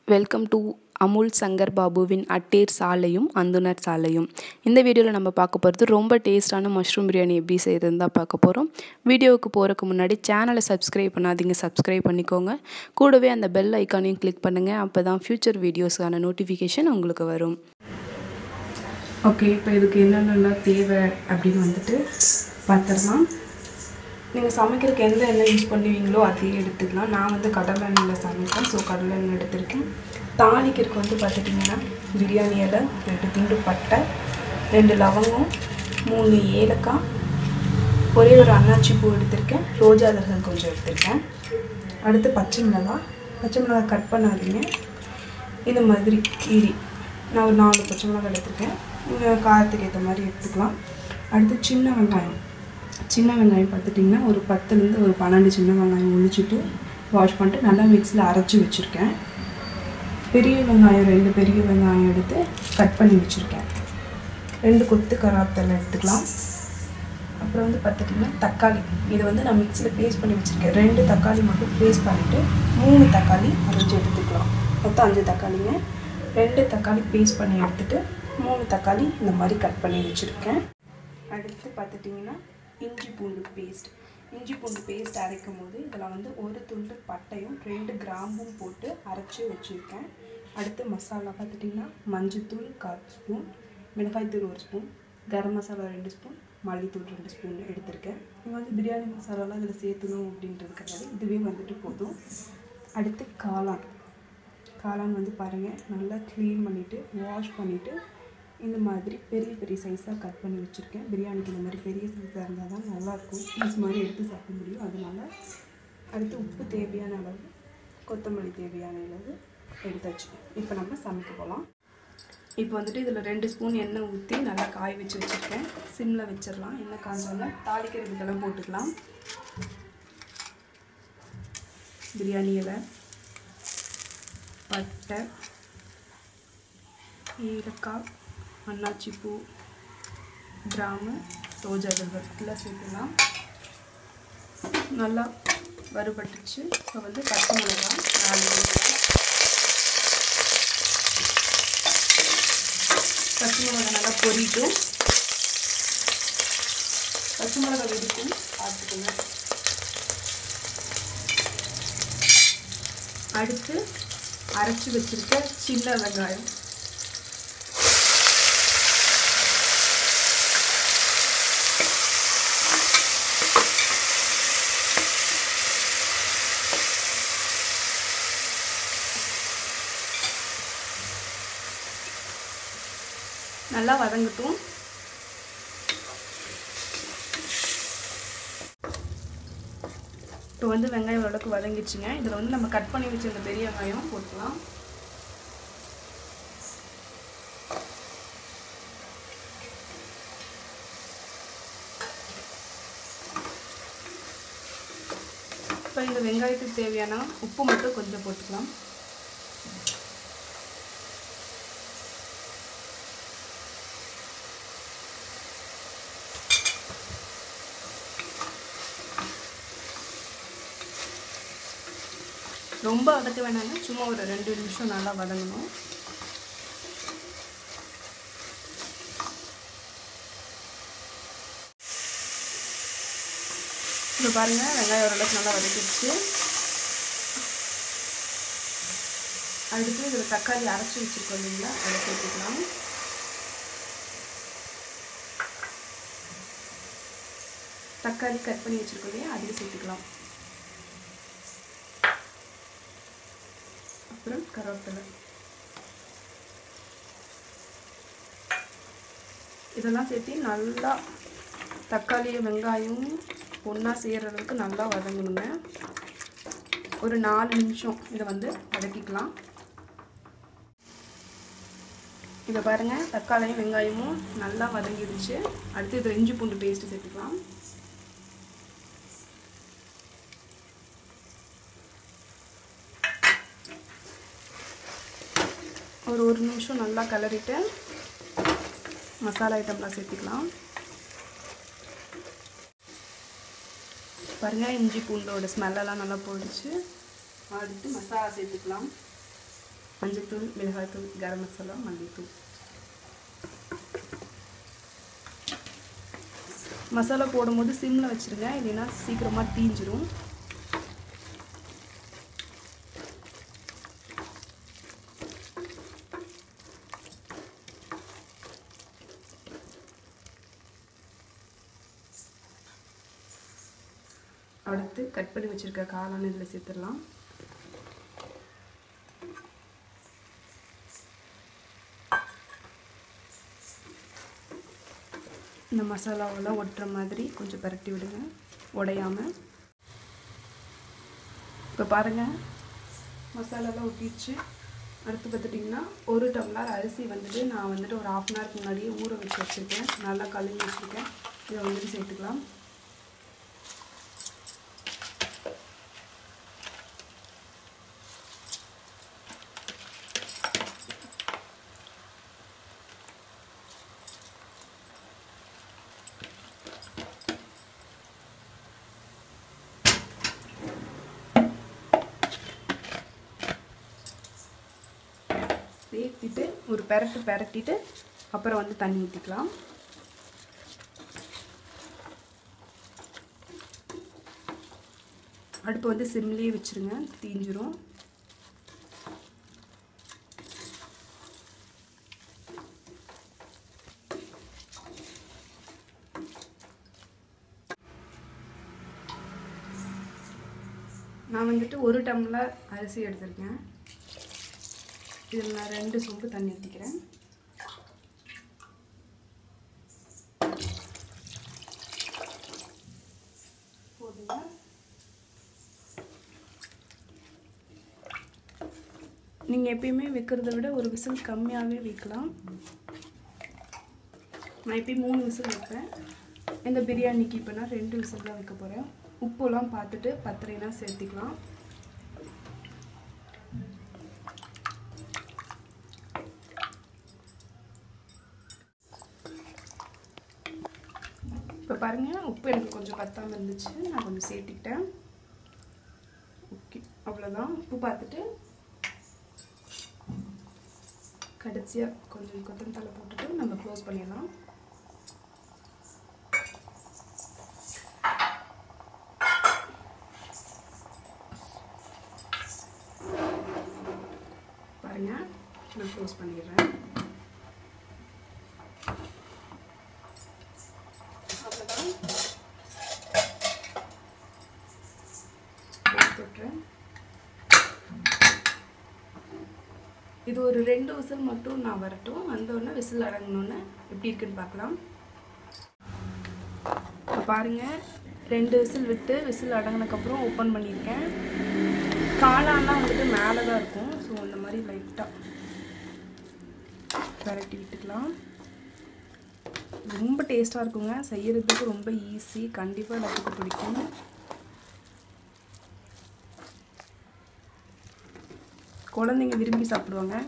welcome to Amul Shankar பாபுவின் அட்டேர் சாலையும் அந்துணர் சாலையும் இந்த வீடியோவில் நம்ம பார்க்க போகிறது ரொம்ப டேஸ்டான மஷ்ரூம் பிரியாணி எப்படி செய்கிறதுன்னு தான் பார்க்க போகிறோம் வீடியோவுக்கு போகிறதுக்கு முன்னாடி சேனலை சப்ஸ்கிரைப் பண்ணாதீங்க சப்ஸ்கிரைப் பண்ணிக்கோங்க கூடவே அந்த பெல் ஐக்கானையும் கிளிக் பண்ணுங்கள் அப்போ தான் ஃப்யூச்சர் வீடியோஸான நோட்டிஃபிகேஷன் உங்களுக்கு வரும் ஓகே இப்போ இதுக்கு என்னென்னலாம் தேவை அப்படின்னு வந்துட்டு பார்த்துடலாம் நீங்கள் சமைக்கிறதுக்கு எந்த எண்ணெய் யூஸ் பண்ணுவீங்களோ அதையே எடுத்துக்கலாம் நான் வந்து கடலை எண்ணெயில் சமைப்பேன் ஸோ கடலை எண்ணெய் எடுத்திருக்கேன் தாளிக்கிறதுக்கு வந்து பார்த்துட்டிங்கன்னா பிரியாணி இலை ரெண்டு திண்டு பட்டை ரெண்டு லவங்கம் மூணு ஏலக்காய் ஒரே ஒரு அன்னாச்சி பூ எடுத்திருக்கேன் ரோஜா இதழ்கள் கொஞ்சம் எடுத்திருக்கேன் அடுத்து பச்சை மிளகாய் பச்சை மிளகாய் கட் பண்ணாதீங்க இந்த மாதிரி கீரி நான் ஒரு நாலு பச்சை மிளகாய் எடுத்திருக்கேன் நீங்கள் காரத்துக்கு ஏற்ற மாதிரி எடுத்துக்கலாம் அடுத்து சின்ன வெங்காயம் சின்ன வெங்காயம் பார்த்துட்டிங்கன்னா ஒரு பத்துலேருந்து ஒரு பன்னெண்டு சின்ன வெங்காயம் ஒழிச்சிட்டு வாஷ் பண்ணிட்டு நல்லா மிக்ஸியில் அரைச்சி வச்சுருக்கேன் பெரிய வெங்காயம் ரெண்டு பெரிய வெங்காயம் எடுத்து கட் பண்ணி வச்சுருக்கேன் ரெண்டு கொத்து கராத்தலை எடுத்துக்கலாம் அப்புறம் வந்து பார்த்துட்டிங்கன்னா தக்காளி இதை வந்து நான் மிக்ஸியில் பேஸ்ட் பண்ணி வச்சுருக்கேன் ரெண்டு தக்காளி மட்டும் பேஸ்ட் பண்ணிவிட்டு மூணு தக்காளி அரைச்சி எடுத்துக்கலாம் மொத்தம் அஞ்சு தக்காளிங்க ரெண்டு தக்காளி பேஸ்ட் பண்ணி எடுத்துட்டு மூணு தக்காளி இந்த மாதிரி கட் பண்ணி வச்சுருக்கேன் அடுத்து பார்த்துட்டிங்கன்னா இஞ்சி பூண்டு பேஸ்ட் இஞ்சி பூண்டு பேஸ்ட் அரைக்கும் போது இதில் வந்து ஒரு துண்டு பட்டையும் ரெண்டு கிராம்பும் போட்டு அரைச்சி வச்சுருக்கேன் அடுத்து மசாலா பார்த்துட்டிங்கன்னா மஞ்சத்தூள் கால் ஸ்பூன் மிளகாய்த்தூள் ஒரு ஸ்பூன் கரம் மசாலா ரெண்டு ஸ்பூன் மல்லித்தூள் ரெண்டு ஸ்பூன் எடுத்திருக்கேன் நீங்கள் வந்து பிரியாணி மசாலாலாம் இதில் சேர்த்துணும் அப்படின்றது கிடையாது இதுவே வந்துட்டு போதும் அடுத்து காளான் காளான் வந்து பாருங்கள் நல்லா க்ளீன் பண்ணிவிட்டு வாஷ் பண்ணிவிட்டு இந்த மாதிரி பெரிய பெரிய சைஸாக கட் பண்ணி வச்சுருக்கேன் பிரியாணிக்கு இந்த மாதிரி பெரிய சைஸாக இருந்தால் தான் நல்லாயிருக்கும் பீஸ் மாதிரி எடுத்து சாப்பிட முடியும் அதனால அடுத்து உப்பு தேவையான அளவு கொத்தமல்லி தேவையான அளவு எடுத்தாச்சு இப்போ நம்ம சமைக்க போகலாம் இப்போ வந்துட்டு இதில் ரெண்டு ஸ்பூன் எண்ணெய் ஊற்றி நல்லா காய வச்சு வச்சுருக்கேன் சிம்மில் வச்சிடலாம் எண்ணெய் காஞ்சோன்னா தாளிக்கிறதுக்கெல்லாம் போட்டுக்கலாம் பிரியாணி இலை பட்டை ஏலக்காய் அன்னாச்சி பூ கிராமு ரோஜா இதழ்கள் எல்லாம் சேர்த்துக்கலாம் நல்லா வறுபட்டுச்சு இப்போ வந்து பச்சை மிளகாய் நாலு மிளகாய் பச்சை மிளகாய் நல்லா பொரிட்டும் பச்சை மிளகாய் வெடிக்கும் பார்த்துக்கோங்க அடுத்து அரைச்சி வச்சிருக்க சின்ன வெங்காயம் நல்லா வதங்கட்டும் இப்போ வந்து வெங்காயம் ஓரளவுக்கு வதங்கிடுச்சுங்க இதில் வந்து நம்ம கட் பண்ணி வச்சிருந்த பெரிய வெங்காயம் போட்டுக்கலாம் இப்போ இந்த வெங்காயத்துக்கு தேவையான உப்பு மட்டும் கொஞ்சம் போட்டுக்கலாம் ரொம்ப வதக்க வேணாங்க சும்மா ஒரு ரெண்டு நிமிஷம் நல்லா வதங்கணும் இப்போ பாருங்கள் வெங்காயம் ஓரளவுக்கு நல்லா வதக்கிடுச்சு அடுத்து இதில் தக்காளி அரைச்சி வச்சுருக்கோம் இல்லைங்களா அதை சேர்த்துக்கலாம் தக்காளி கட் பண்ணி வச்சுருக்கோம் இல்லையா அதையும் சேர்த்துக்கலாம் அப்புறம் கருவேப்பிலை இதெல்லாம் சேர்த்து நல்லா தக்காளி வெங்காயம் ஒன்றா செய்கிற அளவுக்கு நல்லா வதங்கணுங்க ஒரு நாலு நிமிஷம் இதை வந்து வதக்கிக்கலாம் இதை பாருங்கள் தக்காளியும் வெங்காயமும் நல்லா வதங்கிடுச்சு அடுத்து இதில் இஞ்சி பூண்டு பேஸ்ட்டு சேர்த்துக்கலாம் ஒரு ஒரு நிமிஷம் நல்லா கிளறிட்டு மசாலா ஐட்டம்லாம் சேர்த்துக்கலாம் பாருங்கள் இஞ்சி பூண்டோட ஸ்மெல்லெல்லாம் நல்லா போயிடுச்சு அடுத்து மசாலா சேர்த்துக்கலாம் மஞ்சள்தூள் மிளகாய்த்தூள் கரம் மசாலா மல்லித்தூள் மசாலா போடும்போது சிம்மில் வச்சுருங்க இல்லைன்னா சீக்கிரமாக தீஞ்சிரும் அடுத்து கட் பண்ணி வச்சுருக்க காளான் இதில் சேர்த்துடலாம் இந்த மசாலாவெல்லாம் ஒட்டுற மாதிரி கொஞ்சம் பரட்டி விடுங்க உடையாமல் இப்போ பாருங்கள் மசாலாலாம் ஒட்டிடுச்சு அடுத்து பார்த்துட்டிங்கன்னா ஒரு டம்ளர் அரிசி வந்துட்டு நான் வந்துட்டு ஒரு ஆஃப் அன் ஹவருக்கு முன்னாடியே ஊற வச்சு வச்சுருக்கேன் நல்லா கழுவி வச்சுருக்கேன் இதை வந்துட்டு சேர்த்துக்கலாம் சேர்த்துட்டு ஒரு பெரட்டு பெரட்டிட்டு அப்புறம் வந்து தண்ணி ஊற்றிக்கலாம் அடுப்பு வந்து சிம்லேயே வச்சுருங்க தீஞ்சிரும் நான் வந்துட்டு ஒரு டம்ளர் அரிசி எடுத்திருக்கேன் இதில் நான் ரெண்டு சொம்பு தண்ணி ஊற்றிக்கிறேன் போதுங்க நீங்கள் எப்பயுமே வைக்கிறத விட ஒரு விசில் கம்மியாகவே வைக்கலாம் நான் எப்பயும் மூணு விசில் வைப்பேன் இந்த பிரியாணிக்கு இப்போ நான் ரெண்டு விசில் தான் வைக்க போகிறேன் உப்புலாம் பார்த்துட்டு பத்திரைனா சேர்த்திக்கலாம் இப்போ பாருங்கள் உப்பு எனக்கு கொஞ்சம் பத்தாமல் இருந்துச்சு நான் கொஞ்சம் சேர்த்துக்கிட்டேன் ஓகே அவ்வளோதான் உப்பு பார்த்துட்டு கடைசியாக கொஞ்சம் கொத்தமல்லி போட்டுட்டு நம்ம க்ளோஸ் பண்ணிடலாம் பாருங்க நான் க்ளோஸ் பண்ணிடுறேன் அவ்வளோதான் போட்டுறேன் இது ஒரு ரெண்டு விசில் மட்டும் நான் வரட்டும் வந்தோடனே விசில் அடங்கினோன்னே எப்படி இருக்குன்னு பார்க்கலாம் இப்போ பாருங்கள் ரெண்டு விசில் விட்டு விசில் அடங்கினதுக்கப்புறம் ஓப்பன் பண்ணியிருக்கேன் காளான்லாம் வந்துட்டு மேலே தான் இருக்கும் ஸோ இந்த மாதிரி லைட்டாக பரட்டி விட்டுக்கலாம் ரொம்ப டேஸ்ட்டாக இருக்குங்க செய்யறதுக்கு ரொம்ப ஈஸி கண்டிப்பாக எல்லாத்துக்கும் பிடிக்கும் குழந்தைங்க விரும்பி சாப்பிடுவாங்க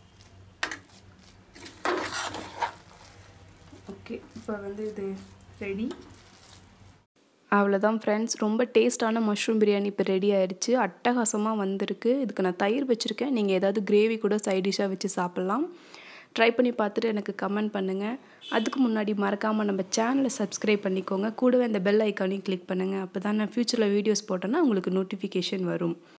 ஓகே இப்போ வந்து இது ரெடி அவ்வளோதான் ஃப்ரெண்ட்ஸ் ரொம்ப டேஸ்டான மஷ்ரூம் பிரியாணி இப்போ ரெடி ஆயிடுச்சு அட்டகாசமாக வந்திருக்கு இதுக்கு நான் தயிர் வச்சுருக்கேன் நீங்கள் ஏதாவது கிரேவி கூட சைட் டிஷ்ஷாக வச்சு சாப்பிட்லாம் ட்ரை பண்ணி பார்த்துட்டு எனக்கு கமெண்ட் பண்ணுங்கள் அதுக்கு முன்னாடி மறக்காமல் நம்ம சேனலை சப்ஸ்கிரைப் பண்ணிக்கோங்க கூடவே அந்த பெல் ஐக்கானையும் கிளிக் பண்ணுங்கள் அப்போ தான் நான் ஃப்யூச்சரில் வீடியோஸ் போட்டேன்னா உங்களுக்கு நோட்டிஃபிகேஷன் வரும்